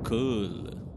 cool.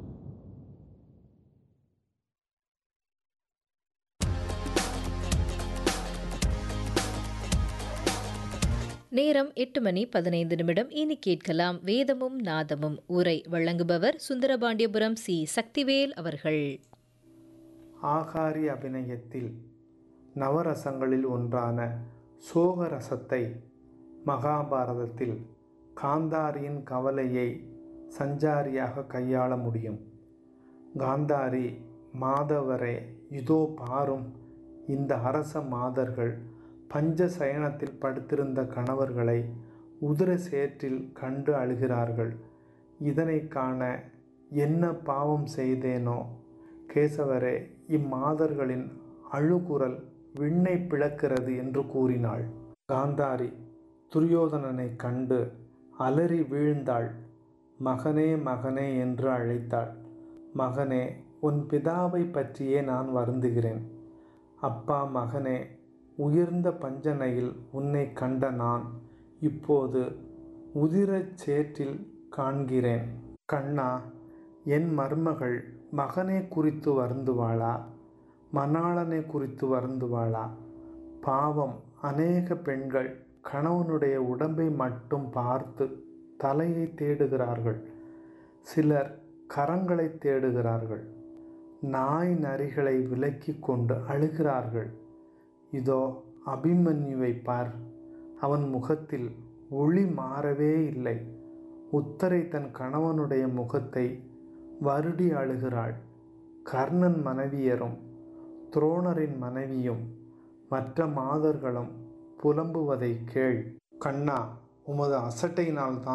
நேரம் எட்டு மணி பதினைந்து நிமிடம் இனி கேட்கலாம் வேதமும் நாதமும் உரை வழங்குபவர் சுந்தரபாண்டியபுரம் சி சக்திவேல் அவர்கள் ஆகாரி அபிநயத்தில் நவரசங்களில் ஒன்றான சோகரசத்தை மகாபாரதத்தில் காந்தாரியின் கவலையை சஞ்சாரியாக கையாள முடியும் காந்தாரி மாதவரே இதோ பாரும் இந்த அரச மாதர்கள் பஞ்ச சயனத்தில் படுத்திருந்த கணவர்களை உதிர சேற்றில் கண்டு அழுகிறார்கள் இதனை காண என்ன பாவம் செய்தேனோ கேசவரே இம்மாதர்களின் அழுகுரல் விண்ணை பிளக்கிறது என்று கூறினாள் காந்தாரி துரியோதனனை கண்டு அலறி வீழ்ந்தாள் மகனே மகனே என்று அழைத்தாள் மகனே உன் பிதாவை பற்றியே நான் வருந்துகிறேன் அப்பா மகனே உயர்ந்த பஞ்சனையில் உன்னை கண்ட நான் இப்போது உதிரச் சேற்றில் காண்கிறேன் கண்ணா என் மருமகள் மகனை குறித்து வருந்துவாளா மணாளனை குறித்து வருந்துவாளா பாவம் அநேக பெண்கள் கணவனுடைய உடம்பை மட்டும் பார்த்து தலையை தேடுகிறார்கள் சிலர் கரங்களை தேடுகிறார்கள் நாய் நரிகளை விலக்கி கொண்டு அழுகிறார்கள் இதோ அபிமன்யுவை பார் அவன் முகத்தில் ஒளி மாறவே இல்லை உத்தரை தன் கணவனுடைய முகத்தை வருடி அழுகிறாள் கர்ணன் மனைவியரும் துரோணரின் மனைவியும் மற்ற மாதர்களும் புலம்புவதை கேள் கண்ணா உமது அசட்டையினால்தான்